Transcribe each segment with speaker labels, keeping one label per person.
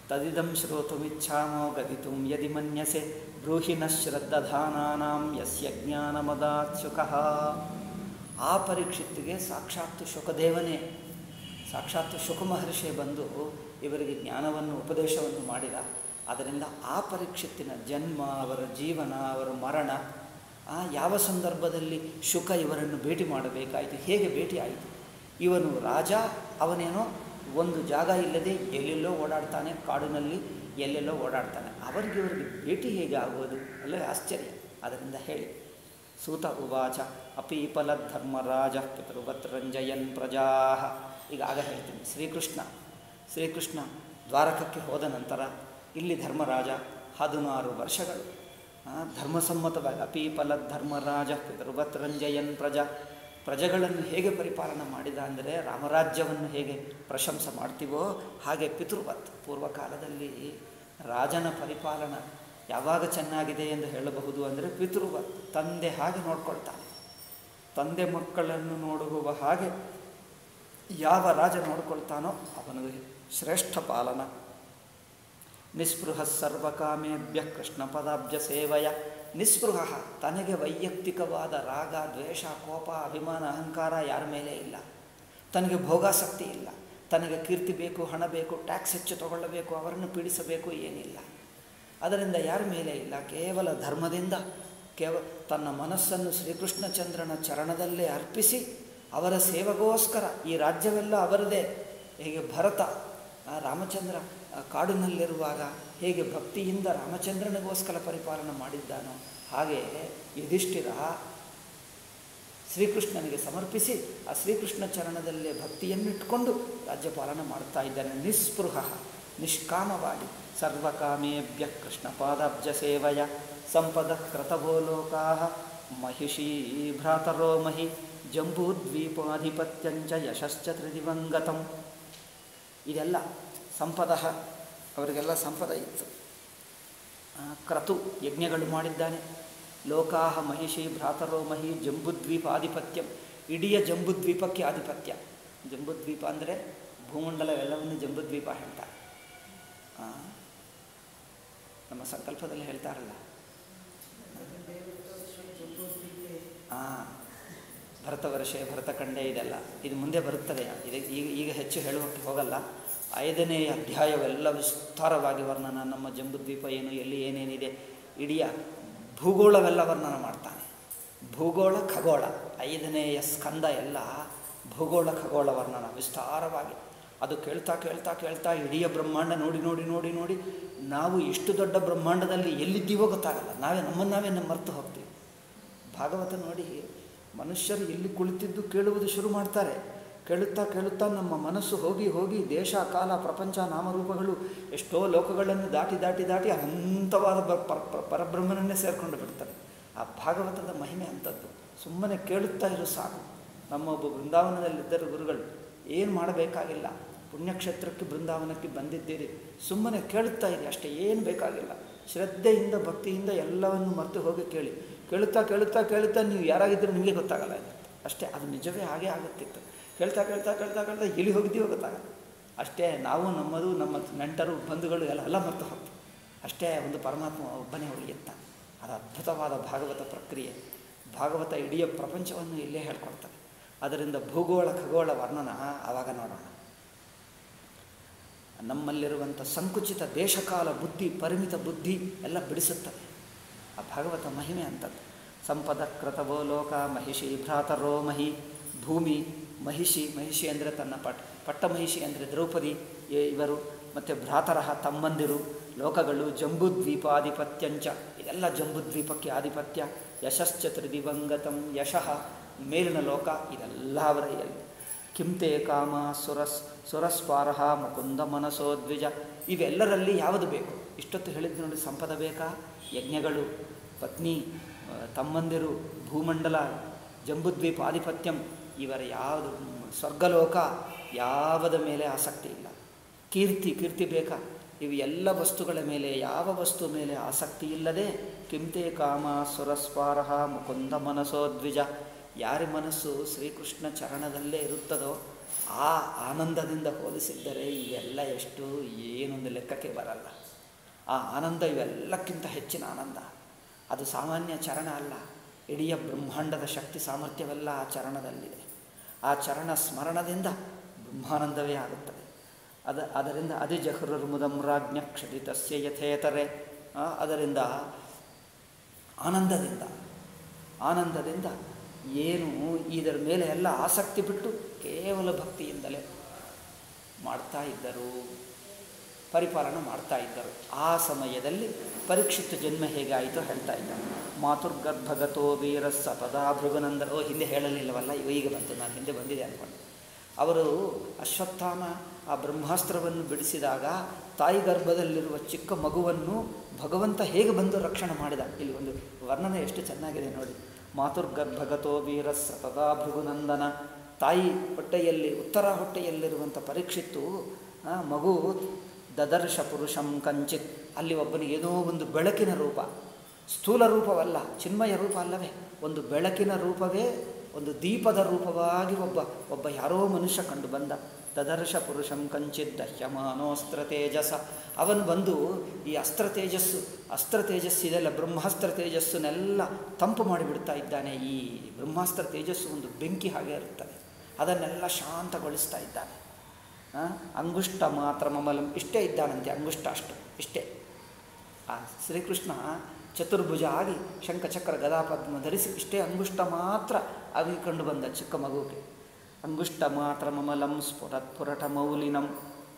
Speaker 1: ತದಿದಂ ಶ್ರೋತುಮಿಚ್ಛಾಮೋ ಗದಿತುಂ ಯದಿ ಮನ್ಯಸೆ ಬ್ರೂಹಿ ನ ಶ್ರದ್ಧಧಾನಾನಾಂ ಯಸ್ಯ ಜ್ಞಾನಮದಾತ್ಸುಕಃ ಆ ಪರೀಕ್ಷಿತ್ತಿಗೆ ಸಾಕ್ಷಾತ್ ಶುಕದೇವನೇ ಸಾಕ್ಷಾತ್ ಶುಕ ಮಹರ್ಷಿ ಬಂದು ಇವರಿಗೆ ಜ್ಞಾನವನ್ನು ಉಪದೇಶವನ್ನು ಮಾಡಿದ ಅದರಿಂದ ಆ ಪರೀಕ್ಷಿತ್ತಿನ ಜನ್ಮ ಅವರ ಜೀವನ ಅವರ ಮರಣ ಆ ಯಾವ ಸಂದರ್ಭದಲ್ಲಿ ಶುಕ ಇವರನ್ನು ಭೇಟಿ ಮಾಡಬೇಕಾಯಿತು ಹೇಗೆ ಭೇಟಿ ಆಯಿತು ಇವನು ರಾಜ ಅವನೇನೋ ಒಂದು ಜಾಗ ಇಲ್ಲದೆ ಎಲ್ಲೆಲ್ಲೋ ಓಡಾಡ್ತಾನೆ ಕಾಡಿನಲ್ಲಿ ಎಲ್ಲೆಲ್ಲೋ ಓಡಾಡ್ತಾನೆ ಅವರಿಗೆ ಇವರಿಗೆ ಭೇಟಿ ಹೇಗೆ ಆಗುವುದು ಅಲ್ಲವೇ ಆಶ್ಚರ್ಯ ಅದರಿಂದ ಹೇಳಿ ಸೂತ ಉವಾಚ ಅಪೀಪಲ ಧರ್ಮರಾಜ ಪಿತೃವತ್ ರಂಜಯನ್ ಪ್ರಜಾ ಈಗ ಆಗ ಹೇಳ್ತೀನಿ ಶ್ರೀಕೃಷ್ಣ ಶ್ರೀಕೃಷ್ಣ ದ್ವಾರಕಕ್ಕೆ ಹೋದ ನಂತರ ಇಲ್ಲಿ ಧರ್ಮರಾಜ ಹದಿನಾರು ವರ್ಷಗಳು ಆ, ಧರ್ಮಸಮ್ಮತವಾಗಿ ಅಪೀಪಲ ಧರ್ಮರಾಜ ಪಿತೃವತ್ ರಂಜಯನ್ ಪ್ರಜಾ ಪ್ರಜೆಗಳನ್ನು ಹೇಗೆ ಪರಿಪಾಲನೆ ಮಾಡಿದ ಅಂದರೆ ರಾಮರಾಜ್ಯವನ್ನು ಹೇಗೆ ಪ್ರಶಂಸೆ ಮಾಡ್ತೀವೋ ಹಾಗೆ ಪಿತೃವತ್ ಪೂರ್ವಕಾಲದಲ್ಲಿ ರಾಜನ ಪರಿಪಾಲನ ಯಾವಾಗ ಚೆನ್ನಾಗಿದೆ ಎಂದು ಹೇಳಬಹುದು ಅಂದರೆ ಪಿತೃವತ್ ತಂದೆ ಹಾಗೆ ನೋಡ್ಕೊಳ್ತಾನೆ ತಂದೆ ಮಕ್ಕಳನ್ನು ನೋಡುವ ಹಾಗೆ ಯಾವ ರಾಜ ನೋಡ್ಕೊಳ್ತಾನೋ ಅವನಿಗೆ ಶ್ರೇಷ್ಠ ಪಾಲನ ನಿಸ್ಪೃಹ ಸರ್ವಕಾಮೇಭ್ಯ ಕೃಷ್ಣ ಪದಾಬ್ಜ ಸೇವಯ ನಿಸ್ಪೃಹ ತನಗೆ ವೈಯಕ್ತಿಕವಾದ ರಾಗ ದ್ವೇಷ ಕೋಪ ಅಭಿಮಾನ ಅಹಂಕಾರ ಯಾರ ಮೇಲೆ ಇಲ್ಲ ತನಗೆ ಭೋಗಾಸಕ್ತಿ ಇಲ್ಲ ತನಗೆ ಕೀರ್ತಿ ಬೇಕು ಹಣ ಬೇಕು ಟ್ಯಾಕ್ಸ್ ಹೆಚ್ಚು ತಗೊಳ್ಳಬೇಕು ಅವರನ್ನು ಪೀಡಿಸಬೇಕು ಏನಿಲ್ಲ ಅದರಿಂದ ಯಾರ ಮೇಲೆ ಇಲ್ಲ ಕೇವಲ ಧರ್ಮದಿಂದ ಕೇವ ತನ್ನ ಮನಸ್ಸನ್ನು ಶ್ರೀಕೃಷ್ಣಚಂದ್ರನ ಚರಣದಲ್ಲೇ ಅರ್ಪಿಸಿ ಅವರ ಸೇವೆಗೋಸ್ಕರ ಈ ರಾಜ್ಯವೆಲ್ಲ ಅವರದೇ ಹೇಗೆ ಭರತ ಆ ರಾಮಚಂದ್ರ ಆ ಕಾಡಿನಲ್ಲಿರುವಾಗ ಹೇಗೆ ಭಕ್ತಿಯಿಂದ ರಾಮಚಂದ್ರನಿಗೋಸ್ಕರ ಪರಿಪಾಲನೆ ಮಾಡಿದ್ದಾನೋ ಹಾಗೆ ಯುಧಿಷ್ಠಿರ ಶ್ರೀಕೃಷ್ಣನಿಗೆ ಸಮರ್ಪಿಸಿ ಆ ಶ್ರೀಕೃಷ್ಣ ಚರಣದಲ್ಲೇ ಭಕ್ತಿಯನ್ನಿಟ್ಕೊಂಡು ರಾಜ್ಯಪಾಲನೆ ಮಾಡ್ತಾ ಇದ್ದಾನೆ ನಿಸ್ಪೃಹ ನಿಷ್ಕಾಮವಾಗಿ ಸರ್ವಕಾಮೇಭ್ಯ ಕೃಷ್ಣ ಪಾದಾಬ್ಜ ಸೇವಯ ಸಂಪದ ಕ್ರತವೋ ಲೋಕಾ ಮಹಿಷೀ ಭ್ರಾತರೋ ಮಹಿ ಜಂಬೂದ್ವೀಪಾಧಿಪತ್ಯಂಚ ಯಶಶ್ಚ ತ್ರಿದಿವಂಗತಂ ಇದೆಲ್ಲ ಸಂಪದ ಅವರಿಗೆಲ್ಲ ಸಂಪದ ಇತ್ತು ಆ, ಕ್ರತು ಯಜ್ಞಗಳು ಮಾಡಿದ್ದಾನೆ ಲೋಕಾಹ ಮಹಿಷಿ ಭ್ರಾತರೋ ಮಹಿ ಜಂಬುದ್ವೀಪ ಆಧಿಪತ್ಯಂ ಇಡೀ ಜಂಬುದ್ವೀಪಕ್ಕೆ ಆಧಿಪತ್ಯ ಜಂಬುದ್ವೀಪ ಅಂದರೆ ಭೂಮಂಡಲವೆಲ್ಲವನ್ನು ಜಂಬುದ್ವೀಪ ಹೇಳ್ತಾರೆ ಆ, ನಮ್ಮ ಸಂಕಲ್ಪದಲ್ಲಿ ಹೇಳ್ತಾರಲ್ಲ ಆ, ಭರತವರ್ಷೆ ಭರತಖಂಡೆ ಇದೆಲ್ಲ ಇದು ಮುಂದೆ ಬರುತ್ತದೆ ಇದು ಈಗ ಈಗ ಹೆಚ್ಚು ಹೇಳುವಕ್ಕೆ ಹೋಗಲ್ಲ ಐದನೇ ಅಧ್ಯಾಯವೆಲ್ಲ ವಿಸ್ತಾರವಾಗಿ ವರ್ಣನ ನಮ್ಮ ಜಂಬುದ್ವೀಪ ಏನು ಎಲ್ಲಿ ಏನೇನಿದೆ ಇಡೀ ಭೂಗೋಳವೆಲ್ಲ ವರ್ಣನ ಮಾಡ್ತಾನೆ ಭೂಗೋಳ ಖಗೋಳ ಐದನೆಯ ಸ್ಕಂದ ಎಲ್ಲ ಭೂಗೋಳ ಖಗೋಳ ವರ್ಣನ ವಿಸ್ತಾರವಾಗಿ ಅದು ಕೇಳ್ತಾ ಕೇಳ್ತಾ ಕೇಳ್ತಾ ಇಡೀ ಬ್ರಹ್ಮಾಂಡ ನೋಡಿ ನೋಡಿ ನೋಡಿ ನೋಡಿ ನಾವು ಇಷ್ಟು ದೊಡ್ಡ ಬ್ರಹ್ಮಾಂಡದಲ್ಲಿ ಎಲ್ಲಿದ್ದೀವೋ ಗೊತ್ತಾಗಲ್ಲ ನಾವೇ ನಮ್ಮನ್ನು ನಾವೇ ನಮ್ಮ ಮರೆತು ಹೋಗ್ತೀವಿ ಭಾಗವತ ನೋಡಿ ಮನುಷ್ಯರು ಎಲ್ಲಿ ಕುಳಿತಿದ್ದು ಕೇಳುವುದು ಶುರು ಮಾಡ್ತಾರೆ ಕೇಳುತ್ತಾ ಕೇಳುತ್ತಾ ನಮ್ಮ ಮನಸ್ಸು ಹೋಗಿ ಹೋಗಿ ದೇಶ ಕಾಲ ಪ್ರಪಂಚ ನಾಮರೂಪಗಳು ಎಷ್ಟೋ ಲೋಕಗಳನ್ನು ದಾಟಿ ದಾಟಿ ದಾಟಿ ಅನಂತವಾದ ಬ- ಪರ- ಪರ- ಪರಬ್ರಹ್ಮನನ್ನೇ ಸೇರಿಕೊಂಡು ಬಿಡ್ತಾರೆ ಆ ಭಾಗವತದ ಮಹಿಮೆ ಅಂಥದ್ದು ಸುಮ್ಮನೆ ಕೇಳುತ್ತಾ ಇರು ಸಾಕು ನಮ್ಮ ಒಬ್ಬ ಬೃಂದಾವನದಲ್ಲಿದ್ದರು ಗುರುಗಳು ಏನು ಮಾಡಬೇಕಾಗಿಲ್ಲ ಪುಣ್ಯಕ್ಷೇತ್ರಕ್ಕೆ ಬೃಂದಾವನಕ್ಕೆ ಬಂದಿದ್ದೀರಿ ಸುಮ್ಮನೆ ಕೇಳುತ್ತಾ ಇರಿ ಅಷ್ಟೇ ಏನು ಬೇಕಾಗಿಲ್ಲ ಶ್ರದ್ಧೆಯಿಂದ ಭಕ್ತಿಯಿಂದ ಎಲ್ಲವನ್ನು ಮರೆತು ಹೋಗಿ ಕೇಳಿ ಕೇಳುತ್ತಾ ಕೇಳುತ್ತಾ ಕೇಳುತ್ತಾ ನೀವು ಯಾರಾಗಿದ್ದರೂ ನಿಮಗೆ ಗೊತ್ತಾಗಲ್ಲ ಇದು ಅಷ್ಟೇ ಅದು ನಿಜವೇ ಹಾಗೆ ಆಗುತ್ತಿತ್ತು ಕೇಳ್ತಾ ಕೇಳ್ತಾ ಕೇಳ್ತಾ ಕೇಳ್ತಾ ಎಲ್ಲಿ ಹೋಗಿದ್ದೀವೋ ಗೊತ್ತಾಗಲ್ಲ ಅಷ್ಟೇ ನಾವು ನಮ್ಮದು ನಮ್ಮ ನೆಂಟರು ಬಂಧುಗಳು ಎಲ್ಲ ಎಲ್ಲ ಮರೆತು ಹೋಗ್ತೀವಿ ಅಷ್ಟೇ ಒಂದು ಪರಮಾತ್ಮ ಒಬ್ಬನೇ ಉಳಿಯುತ್ತಾನೆ ಅದು ಅದ್ಭುತವಾದ ಭಾಗವತ ಪ್ರಕ್ರಿಯೆ ಭಾಗವತ ಇಡೀ ಪ್ರಪಂಚವನ್ನು ಇಲ್ಲೇ ಹೇಳ್ಕೊಡ್ತಾರೆ ಅದರಿಂದ ಭೂಗೋಳ ಖಗೋಳ ವರ್ಣನ ಆವಾಗ ನೋಡೋಣ ನಮ್ಮಲ್ಲಿರುವಂಥ ಸಂಕುಚಿತ ದೇಶಕಾಲ ಬುದ್ಧಿ ಪರಿಮಿತ ಬುದ್ಧಿ ಎಲ್ಲ ಬಿಡಿಸುತ್ತದೆ ಆ ಭಾಗವತ ಮಹಿಮೆ ಅಂತದ್ದು ಸಂಪದ ಕ್ರತವೋ ಲೋಕ ಮಹಿಷಿ ಭ್ರಾತರೋ ಮಹಿ ಭೂಮಿ ಮಹಿಷಿ ಮಹಿಷಿ ಅಂದರೆ ತನ್ನ ಪಟ್ ಪಟ್ಟ ಮಹಿಷಿ ಅಂದರೆ ದ್ರೌಪದಿ ಇ- ಇವರು ಮತ್ತು ಭ್ರಾತರಹ ತಮ್ಮಂದಿರು ಲೋಕಗಳು ಜಂಬುದ್ವೀಪಾಧಿಪತ್ಯಂಚ ಇದೆಲ್ಲ ಜಂಬುದ್ವೀಪಕ್ಕೆ ಆಧಿಪತ್ಯ ಯಶಶ್ಚ ತ್ರಿದಿವಂಗತಂ ಯಶಃ ಮೇಲಿನ ಲೋಕ ಇದೆಲ್ಲ ಅವರ ಎಲ್ಲಿ ಕಿಂತೆ ಕಾಮ ಸುರಸ್ ಸುರಸ್ಪಾರಹ ಮುಕುಂದ ಮನಸೋ ದ್ವಿಜ ಇವೆಲ್ಲರಲ್ಲಿ ಯಾವುದು ಬೇಕು ಇಷ್ಟೊತ್ತು ಹೇಳಿದ್ದು ನೋಡಿ ಸಂಪದ ಬೇಕಾ ಯಜ್ಞಗಳು ಪತ್ನಿ ಆ, ತಮ್ಮಂದಿರು ಭೂಮಂಡಲ ಜಂಬುದ್ವೀಪ ಆಧಿಪತ್ಯಂ ಇವರ ಯಾವುದು ಸ್ವರ್ಗಲೋಕ ಯಾವುದ ಮೇಲೆ ಆಸಕ್ತಿ ಇಲ್ಲ ಕೀರ್ತಿ ಕೀರ್ತಿ ಬೇಕಾ ಇವು ಎಲ್ಲ ವಸ್ತುಗಳ ಮೇಲೆ ಯಾವ ವಸ್ತು ಮೇಲೆ ಆಸಕ್ತಿ ಇಲ್ಲದೆ ಕಿಂತೆ ಕಾಮ ಸುರಸ್ಪಾರಹ ಮುಕುಂದ ಮನಸೋ ದ್ವಿಜ ಯಾರ ಮನಸ್ಸು ಶ್ರೀಕೃಷ್ಣ ಚರಣದಲ್ಲೇ ಇರುತ್ತದೋ ಆ ಆನಂದದಿಂದ ಹೋಲಿಸಿದ್ದರೆ ಇವೆಲ್ಲ ಎಷ್ಟು ಏನೊಂದು ಲೆಕ್ಕಕ್ಕೆ ಬರಲ್ಲ ಆ ಆನಂದ ಇವೆಲ್ಲಕ್ಕಿಂತ ಹೆಚ್ಚಿನ ಆನಂದ ಅದು ಸಾಮಾನ್ಯ ಚರಣ ಅಲ್ಲ ಇಡೀ ಬ್ರಹ್ಮಾಂಡದ ಶಕ್ತಿ ಸಾಮರ್ಥ್ಯವೆಲ್ಲ ಆ ಚರಣದಲ್ಲಿದೆ ಆ ಚರಣ ಸ್ಮರಣದಿಂದ ಬ್ರಹ್ಮಾನಂದವೇ ಆಗುತ್ತದೆ ಅದ ಅದರಿಂದ ಅದಿ ಜಹೃರ್ಮುದಂ ರಾಜ್ಞ ಕ್ಷದಿತಸ್ಯ ಯಥೇತರೆ ಆ, ಅದರಿಂದ ಆನಂದದಿಂದ ಆನಂದದಿಂದ ಏನು ಇದರ ಮೇಲೆ ಎಲ್ಲ ಆಸಕ್ತಿ ಬಿಟ್ಟು ಕೇವಲ ಭಕ್ತಿಯಿಂದಲೇ ಮಾಡ್ತಾ ಇದ್ದರು ಪರಿಪಾಲನೆ ಮಾಡ್ತಾ ಇದ್ದರು ಆ ಸಮಯದಲ್ಲಿ ಪರೀಕ್ಷಿತ ಜನ್ಮ ಹೇಗಾಯಿತು ಹೇಳ್ತಾ ಇದ್ದಾರೆ ಮಾತುರ್ಗರ್ಭಗತೋ ವೀರ ಸಪದಾ ಭೃಗುನಂದನ ಓ ಹಿಂದೆ ಹೇಳಲಿಲ್ಲವಲ್ಲ ಇವ ಈಗ ಬಂತು ನಾನು ಹಿಂದೆ ಬಂದಿದೆ ಅಂದ್ಕೊಂಡು ಅವರು ಅಶ್ವತ್ಥಾಮ ಆ ಬ್ರಹ್ಮಾಸ್ತ್ರವನ್ನು ಬಿಡಿಸಿದಾಗ ತಾಯಿ ಗರ್ಭದಲ್ಲಿರುವ ಚಿಕ್ಕ ಮಗುವನ್ನು ಭಗವಂತ ಹೇಗೆ ಬಂದು ರಕ್ಷಣೆ ಮಾಡಿದ ಇಲ್ಲಿ ಒಂದು ವರ್ಣನೆ ಎಷ್ಟು ಚೆನ್ನಾಗಿದೆ ನೋಡಿ ಮಾತುರ್ಗರ್ಭಗತೋ ವೀರ ಸತದಾ ಭೃಗುನಂದನ ತಾಯಿ ಹೊಟ್ಟೆಯಲ್ಲಿ ಉತ್ತರ ಹೊಟ್ಟೆಯಲ್ಲಿರುವಂಥ ಪರೀಕ್ಷಿತ್ತು ಆ, ಮಗು ದದರ್ಶ ಪುರುಷಂ ಕಂಚಿತ್ ಅಲ್ಲಿ ಒಬ್ಬನಿಗೆ ಏನೋ ಒಂದು ಬೆಳಕಿನ ರೂಪ ಸ್ಥೂಲ ರೂಪವಲ್ಲ ಚಿನ್ಮಯ ರೂಪ ಅಲ್ಲವೇ ಒಂದು ಬೆಳಕಿನ ರೂಪವೇ ಒಂದು ದೀಪದ ರೂಪವಾಗಿ ಒಬ್ಬ ಒಬ್ಬ ಯಾರೋ ಮನುಷ್ಯ ಕಂಡು ಬಂದ ದದರ್ಶ ಪುರುಷಂ ಕಂಚಿತ್ ದಹ್ಯಮಾನೋಸ್ತ್ರ ತೇಜಸ ಅವನು ಬಂದು ಈ ಅಸ್ತ್ರ ತೇಜಸ್ಸು ಅಸ್ತ್ರ ತೇಜಸ್ಸಿದೆಲ್ಲ ಬ್ರಹ್ಮಾಸ್ತ್ರ ತೇಜಸ್ಸನ್ನೆಲ್ಲ ತಂಪು ಮಾಡಿಬಿಡ್ತಾ ಇದ್ದಾನೆ ಈ ಬ್ರಹ್ಮಾಸ್ತ್ರ ತೇಜಸ್ಸು ಒಂದು ಬೆಂಕಿ ಹಾಗೆ ಇರುತ್ತದೆ ಅದನ್ನೆಲ್ಲ ಶಾಂತಗೊಳಿಸ್ತಾ ಇದ್ದಾನೆ ಆ, ಅಂಗುಷ್ಟ ಮಾತ್ರ ಮಮಲಂ ಇಷ್ಟೇ ಇದ್ದಾನಂತೆ ಅಂಗುಷ್ಟ ಅಷ್ಟು ಇಷ್ಟೇ ಆ ಶ್ರೀಕೃಷ್ಣ ಚತುರ್ಭುಜ ಆಗಿ ಶಂಖಚಕ್ರ ಗದಾಪದ್ಮ ಧರಿಸಿ ಇಷ್ಟೇ ಅಂಗುಷ್ಟ ಮಾತ್ರ ಆಗಿ ಕಂಡು ಬಂದ ಚಿಕ್ಕ ಮಗುವಿಗೆ ಅಂಗುಷ್ಟ ಮಾತ್ರ ಮಮಲಂ ಸ್ಫುರತ್ ಪುರಟ ಮೌಲಿನಂ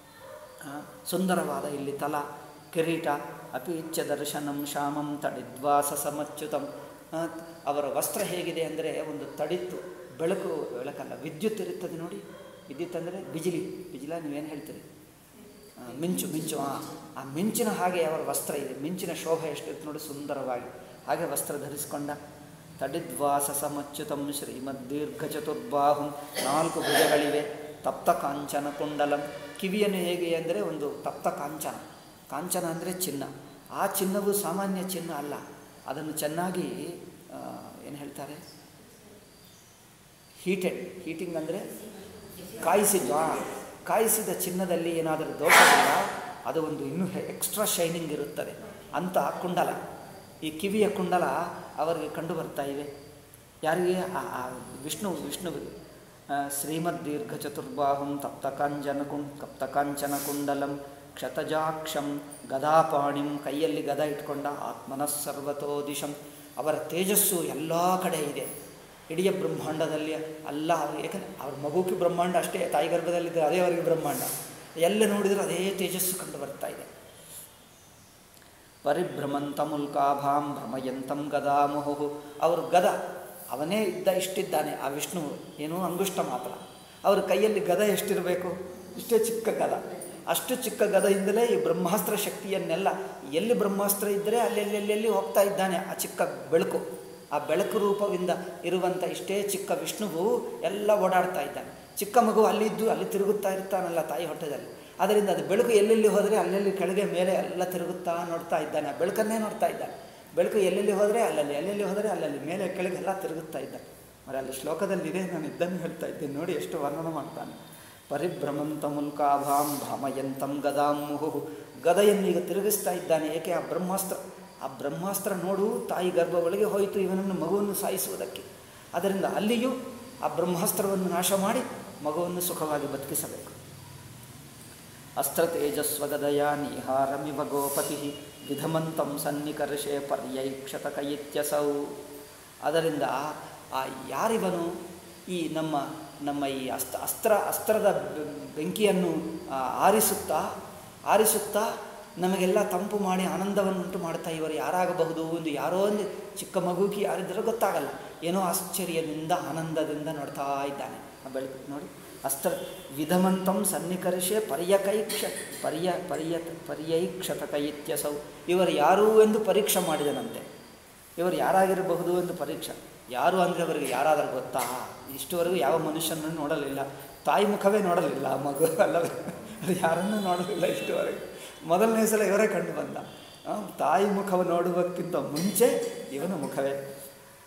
Speaker 1: ಆ, ಸುಂದರವಾದ ಇಲ್ಲಿ ತಲ ಕಿರೀಟ ಅಪೀಚ್ಯ ದರ್ಶನಂ ಶ್ಯಾಮಂ ತಡಿದ್ವಾಸ ಸಮಚ್ಯುತಂ ಆ, ಅವರ ವಸ್ತ್ರ ಹೇಗಿದೆ ಅಂದರೆ ಒಂದು ತಡಿತ್ತು ಬೆಳಕು ಬೆಳಕಲ್ಲ ವಿದ್ಯುತ್ ಇರುತ್ತದೆ ನೋಡಿ ವಿದ್ಯುತ್ ಅಂದರೆ ಬಿಜಿಲಿ ಬಿಜಿಲ ನೀವೇನು ಹೇಳ್ತೀರಿ ಆ, ಮಿಂಚು ಮಿಂಚು ಆ ಆ ಮಿಂಚಿನ ಹಾಗೆ ಅವರ ವಸ್ತ್ರ ಇದೆ ಮಿಂಚಿನ ಶೋಭೆ ಎಷ್ಟಿರುತ್ತೆ ನೋಡಿ ಸುಂದರವಾಗಿ ಹಾಗೆ ವಸ್ತ್ರ ಧರಿಸಿಕೊಂಡ ತಡಿದ್ವಾಸ ಸಮಚ್ಯುತಂ ಶ್ರೀಮದ್ ದೀರ್ಘ ಚತುರ್ಬಾಹುಂ ನಾಲ್ಕು ಭುಜಗಳಿವೆ ತಪ್ತ ಕಾಂಚನ ಕುಂಡಲಂ ಕಿವಿಯನ್ನು ಹೇಗೆ ಅಂದರೆ ಒಂದು ತಪ್ತ ಕಾಂಚನ ಕಾಂಚನ ಅಂದರೆ ಚಿನ್ನ ಆ ಚಿನ್ನವು ಸಾಮಾನ್ಯ ಚಿನ್ನ ಅಲ್ಲ ಅದನ್ನು ಚೆನ್ನಾಗಿ ಏನು ಹೇಳ್ತಾರೆ ಹೀಟೆಡ್ ಹೀಟಿಂಗ್ ಅಂದರೆ ಕಾಯಿಸಿದ್ದು ಆ, ಕಾಯಿಸಿದ ಚಿನ್ನದಲ್ಲಿ ಏನಾದರೂ ದೋಷವಿಲ್ಲ ಅದು ಒಂದು ಇನ್ನೂ ಎಕ್ಸ್ಟ್ರಾ ಶೈನಿಂಗ್ ಇರುತ್ತದೆ ಅಂತ ಕುಂಡಲ ಈ ಕಿವಿಯ ಕುಂಡಲ ಅವರಿಗೆ ಕಂಡು ಬರ್ತಾ ಇವೆ ಯಾರಿಗೆ ಆ ಆ ವಿಷ್ಣು ವಿಷ್ಣುವಿಗೆ ಆ, ಶ್ರೀಮದ್ ದೀರ್ಘ ಚತುರ್ಬಾಹುಂ ತಪ್ತಕಾಂಚನ ಕುಂ ತಪ್ತಕಾಂಚನ ಕುಂಡಲಂ ಕ್ಷತಜಾಕ್ಷಂ ಗದಾಪಾಣಿಂ ಕೈಯಲ್ಲಿ ಗದ ಇಟ್ಕೊಂಡ ಆತ್ಮನಃ ಸರ್ವತೋ ದಿಶಂ ಅವರ ತೇಜಸ್ಸು ಎಲ್ಲ ಕಡೆ ಇದೆ ಇಡೀ ಬ್ರಹ್ಮಾಂಡದಲ್ಲಿ ಅಲ್ಲ ಯಾಕಂದರೆ ಅವ್ರ ಮಗುಕ್ಕೆ ಬ್ರಹ್ಮಾಂಡ ಅಷ್ಟೇ ತಾಯಿ ಗರ್ಭದಲ್ಲಿದ್ದರೆ ಅದೇ ಅವರಿಗೆ ಬ್ರಹ್ಮಾಂಡ ಎಲ್ಲ ನೋಡಿದರೆ ಅದೇ ತೇಜಸ್ಸು ಕಂಡು ಬರ್ತಾ ಇದೆ ಪರಿಭ್ರಮಂತ ಮುಲ್ಕಾಭಾಂ ಭ್ರಮಯಂತಂ ಗದಾಮುಹು ಅವರು ಗದ ಅವನೇ ಇದ್ದ ಇಷ್ಟಿದ್ದಾನೆ ಆ ವಿಷ್ಣು ಏನೋ ಅಂಗುಷ್ಟ ಮಾತ್ರ ಅವ್ರ ಕೈಯಲ್ಲಿ ಗದ ಎಷ್ಟಿರಬೇಕು ಇಷ್ಟೇ ಚಿಕ್ಕ ಗದ ಅಷ್ಟು ಚಿಕ್ಕ ಗದೆಯಿಂದಲೇ ಈ ಬ್ರಹ್ಮಾಸ್ತ್ರ ಶಕ್ತಿಯನ್ನೆಲ್ಲ ಎಲ್ಲಿ ಬ್ರಹ್ಮಾಸ್ತ್ರ ಇದ್ದರೆ ಅಲ್ಲೆಲ್ಲೆಲ್ಲಿ ಹೋಗ್ತಾ ಇದ್ದಾನೆ ಆ ಚಿಕ್ಕ ಬೆಳಕು ಆ ಬೆಳಕು ರೂಪದಿಂದ ಇರುವಂಥ ಇಷ್ಟೇ ಚಿಕ್ಕ ವಿಷ್ಣುವು ಎಲ್ಲ ಓಡಾಡ್ತಾ ಇದ್ದಾನೆ ಚಿಕ್ಕ ಮಗು ಅಲ್ಲಿದ್ದು ಅಲ್ಲಿ ತಿರುಗುತ್ತಾ ಇರ್ತಾನಲ್ಲ ತಾಯಿ ಹೊಟ್ಟೆದಲ್ಲಿ ಅದರಿಂದ ಅದು ಬೆಳಕು ಎಲ್ಲೆಲ್ಲಿ ಹೋದರೆ ಅಲ್ಲೆಲ್ಲಿ ಕೆಳಗೆ ಮೇಲೆ ಎಲ್ಲ ತಿರುಗುತ್ತಾ ನೋಡ್ತಾ ಇದ್ದಾನೆ ಆ ಬೆಳಕನ್ನೇ ನೋಡ್ತಾ ಇದ್ದಾನೆ ಬೆಳಕು ಎಲ್ಲೆಲ್ಲಿ ಹೋದರೆ ಅಲ್ಲಲ್ಲಿ ಎಲ್ಲೆಲ್ಲಿ ಹೋದರೆ ಅಲ್ಲಲ್ಲಿ ಮೇಲೆ ಕೆಳಗೆ ಎಲ್ಲ ತಿರುಗುತ್ತಾ ಇದ್ದಾನೆ మరి ಅಲ್ಲಿ ಶ್ಲೋಕದಲ್ಲಿದೆ ನಾನು ಇದನ್ನು ಹೇಳ್ತಾ ಇದ್ದೇನೆ ನೋಡಿ ಎಷ್ಟು ವರ್ಣನ ಮಾಡ್ತಾನೆ ಪರಿಭ್ರಮಂತ ಮುಲ್ಕಾಭಾಂ ಭ್ರಮಯಂತಂ ಗದಾಂ ಮುಹು ಗದೆಯನ್ನು ಈಗ ತಿರುಗಿಸ್ತಾ ಇದ್ದಾನೆ ಏಕೆ ಆ ಬ್ರಹ್ಮಾಸ್ತ್ರ ಆ ಬ್ರಹ್ಮಾಸ್ತ್ರ ನೋಡು ತಾಯಿ ಗರ್ಭ ಒಳಗೆ ಹೋಯಿತು ಇವನನ್ನು ಮಗುವನ್ನು ಸಾಯಿಸುವುದಕ್ಕೆ ಅದರಿಂದ ಅಲ್ಲಿಯೂ ಆ ಬ್ರಹ್ಮಾಸ್ತ್ರವನ್ನು ನಾಶ ಮಾಡಿ ಮಗುವನ್ನು ಸುಖವಾಗಿ ಬದುಕಿಸಬೇಕು ಅಸ್ತ್ರ ತೇಜಸ್ವಗದಯ ನಿಹಾರಮಿವ ಗೋಪತಿ ವಿಧಮಂತಂ ಸನ್ನಿಕರ್ಷೆ ಪರ್ಯೈಕ್ಷತ ಕೈತ್ಯಸೌ ಅದರಿಂದ ಆ ಯಾರಿವನು ಈ ನಮ್ಮ ನಮ್ಮ ಈ ಅಸ್ತ್ರ ಅಸ್ತ್ರ ಅಸ್ತ್ರದ ಬೆ- ಬೆಂಕಿಯನ್ನು ಆ, ಆರಿಸುತ್ತಾ ಆರಿಸುತ್ತಾ ನಮಗೆಲ್ಲ ತಂಪು ಮಾಡಿ ಆನಂದವನ್ನುಂಟು ಮಾಡ್ತಾ ಇವರು ಯಾರಾಗಬಹುದು ಒಂದು ಯಾರೋ ಒಂದು ಚಿಕ್ಕ ಮಗುಗೆ ಯಾರಿದ್ದರೂ ಗೊತ್ತಾಗಲ್ಲ ಏನೋ ಆಶ್ಚರ್ಯದಿಂದ ಆನಂದದಿಂದ ನೋಡ್ತಾ ಇದ್ದಾನೆ ಆ ಬೆಳಕು ನೋಡಿ ಅಸ್ತ್ರ ವಿಧಮಂತಂ ಸನ್ನಿಕರ್ಷೆ ಪರ್ಯಕೈಕ್ಷ ಪರ್ಯ ಪರ್ಯ ಪರ್ಯೈಕ್ಷತಕ ಇತ್ಯಸೌ ಇವರು ಯಾರು ಎಂದು ಪರೀಕ್ಷೆ ಮಾಡಿದನಂತೆ ಇವರು ಯಾರಾಗಿರಬಹುದು ಎಂದು ಪರೀಕ್ಷೆ ಯಾರು ಅಂದರೆ ಅವರಿಗೆ ಯಾರಾದರೂ ಗೊತ್ತಾ ಇಷ್ಟುವರೆಗೂ ಯಾವ ಮನುಷ್ಯನನ್ನು ನೋಡಲಿಲ್ಲ ತಾಯಿ ಮುಖವೇ ನೋಡಲಿಲ್ಲ ಆ ಮಗು ಅಲ್ಲವೇ ಅದು ಯಾರನ್ನೂ ನೋಡಲಿಲ್ಲ ಇಷ್ಟುವರೆಗೆ ಮೊದಲನೇ ಸಲ ಇವರೇ ಕಂಡು ಬಂದ ಆ, ತಾಯಿ ಮುಖವ ನೋಡುವುದಕ್ಕಿಂತ ಮುಂಚೆ ಇವನ ಮುಖವೇ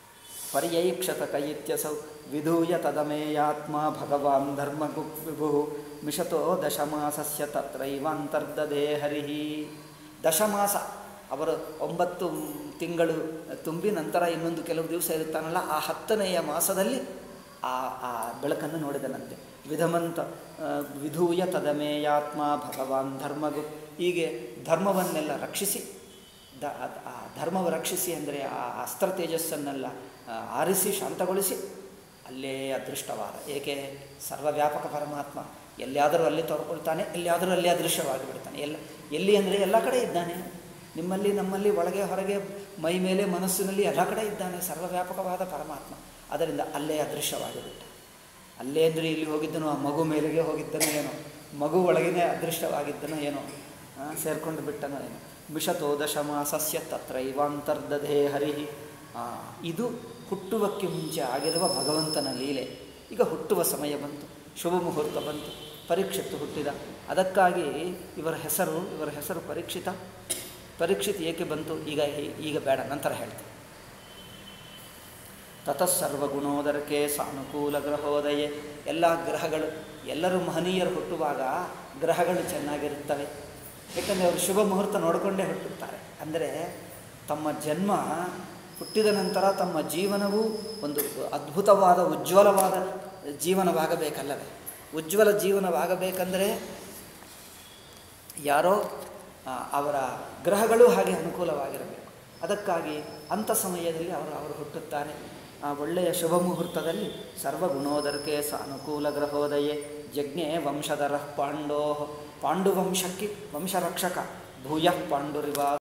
Speaker 1: ಪರ್ಯೈಕ್ಷತ ಕೈತ್ಯಸೌ ವಿಧೂಯ ತದಮೇಯಾತ್ಮ ಭಗವಾನ್ ಧರ್ಮಗು ವಿಭು ಮಿಷತೋ ದಶಮಾಸಸ್ಯ ತತ್ರೈವಾಂತರ್ದದೇ ಹರಿ ದಶಮಾಸ ಅವರು ಒಂಬತ್ತು ತಿಂಗಳು ತುಂಬಿ ನಂತರ ಇನ್ನೊಂದು ಕೆಲವು ದಿವಸ ಇರುತ್ತಾನಲ್ಲ ಆ ಹತ್ತನೆಯ ಮಾಸದಲ್ಲಿ ಆ ಆ ಬೆಳಕನ್ನು ನೋಡಿದನಂತೆ ವಿಧಮಂತ ಆ, ವಿಧೂಯ ತದಮೇಯಾತ್ಮ ಭಗವಾನ್ ಧರ್ಮಗು ಹೀಗೆ ಧರ್ಮವನ್ನೆಲ್ಲ ರಕ್ಷಿಸಿ ದ ಅದ್- ಆ ಧರ್ಮವ ರಕ್ಷಿಸಿ ಅಂದರೆ ಆ ಅಸ್ತ್ರ ತೇಜಸ್ಸನ್ನೆಲ್ಲ ಆ, ಆರಿಸಿ ಶಾಂತಗೊಳಿಸಿ ಅಲ್ಲೇ ಅದೃಷ್ಟವಾದ ಏಕೆ ಸರ್ವವ್ಯಾಪಕ ಪರಮಾತ್ಮ ಎಲ್ಲಿಯಾದರೂ ಅಲ್ಲಿ ತೋರ್ಕೊಳ್ತಾನೆ ಎಲ್ಲಿಯಾದರೂ ಅಲ್ಲಿ ಅದೃಶ್ಯವಾಗಿ ಬಿಡ್ತಾನೆ ಎಲ್ಲ ಎಲ್ಲಿ ಅಂದರೆ ಎಲ್ಲ ಕಡೆ ಇದ್ದಾನೆ ನಿಮ್ಮಲ್ಲಿ ನಮ್ಮಲ್ಲಿ ಒಳಗೆ ಹೊರಗೆ ಮೈ ಮೇಲೆ ಮನಸ್ಸಿನಲ್ಲಿ ಎಲ್ಲ ಕಡೆ ಇದ್ದಾನೆ ಸರ್ವವ್ಯಾಪಕವಾದ ಪರಮಾತ್ಮ ಅದರಿಂದ ಅಲ್ಲೇ ಅದೃಶ್ಯವಾಗಿ ಬಿಟ್ಟ ಅಲ್ಲೇ ಅಂದರೆ ಇಲ್ಲಿ ಹೋಗಿದ್ದನೋ ಆ ಮಗು ಮೇಲೆಗೆ ಹೋಗಿದ್ದನೋ ಏನೋ ಮಗು ಒಳಗೇನೆ ಅದೃಷ್ಟವಾಗಿದ್ದನೋ ಏನೋ ಆ, ಸೇರ್ಕೊಂಡು ಬಿಟ್ಟನೋ ಏನೋ ಮಿಷತೋ ದಶಮಾಸಸ್ಯ ತತ್ರೈವಾಂತರ್ದಧೇ ಹರಿ ಆ, ಇದು ಹುಟ್ಟುವಕ್ಕೆ ಮುಂಚೆ ಆಗಿರುವ ಭಗವಂತನ ಲೀಲೆ ಈಗ ಹುಟ್ಟುವ ಸಮಯ ಬಂತು ಶುಭ ಮುಹೂರ್ತ ಬಂತು ಪರೀಕ್ಷಿತ್ ಹುಟ್ಟಿದ ಅದಕ್ಕಾಗಿ ಇವರ ಹೆಸರು ಇವರ ಹೆಸರು ಪರೀಕ್ಷಿತ ಪರೀಕ್ಷಿತ್ ಏಕೆ ಬಂತು ಈಗ ಈಗ ಬೇಡ ನಂತರ ಹೇಳ್ತೀನಿ ತತಸ್ಸರ್ವಗುಣೋದರಕ್ಕೆ ಸಾನುಕೂಲ ಗ್ರಹೋದಯೇ ಎಲ್ಲ ಗ್ರಹಗಳು ಎಲ್ಲರೂ ಮಹನೀಯರು ಹುಟ್ಟುವಾಗ ಗ್ರಹಗಳು ಚೆನ್ನಾಗಿರುತ್ತವೆ ಏಕೆಂದರೆ ಅವರು ಶುಭ ಮುಹೂರ್ತ ನೋಡಿಕೊಂಡೇ ಹುಟ್ಟುತ್ತಾರೆ ಅಂದರೆ ತಮ್ಮ ಜನ್ಮ ಹುಟ್ಟಿದ ನಂತರ ತಮ್ಮ ಜೀವನವು ಒಂದು ಅದ್ಭುತವಾದ ಉಜ್ವಲವಾದ ಜೀವನವಾಗಬೇಕಲ್ಲವೇ ಉಜ್ವಲ ಜೀವನವಾಗಬೇಕಂದರೆ ಯಾರೋ ಆ, ಅವರ ಗ್ರಹಗಳು ಹಾಗೆ ಅನುಕೂಲವಾಗಿರಬೇಕು ಅದಕ್ಕಾಗಿ ಅಂಥ ಸಮಯದಲ್ಲಿ ಅವರು ಅವರು ಹುಟ್ಟುತ್ತಾರೆ ಆ ಒಳ್ಳೆಯ ಶುಭ ಮುಹೂರ್ತದಲ್ಲಿ ಸರ್ವಗುಣೋದರಕ್ಕೆ ಸಾನುಕೂಲ ಗ್ರಹೋದಯೇ ಜಜ್ಞೆ ವಂಶಧರ ಪಾಂಡೋ ಪಾಂಡುವಂಶಕ್ಕೆ ವಂಶರಕ್ಷಕ ಭೂಯ ಪಾಂಡುರಿವಾ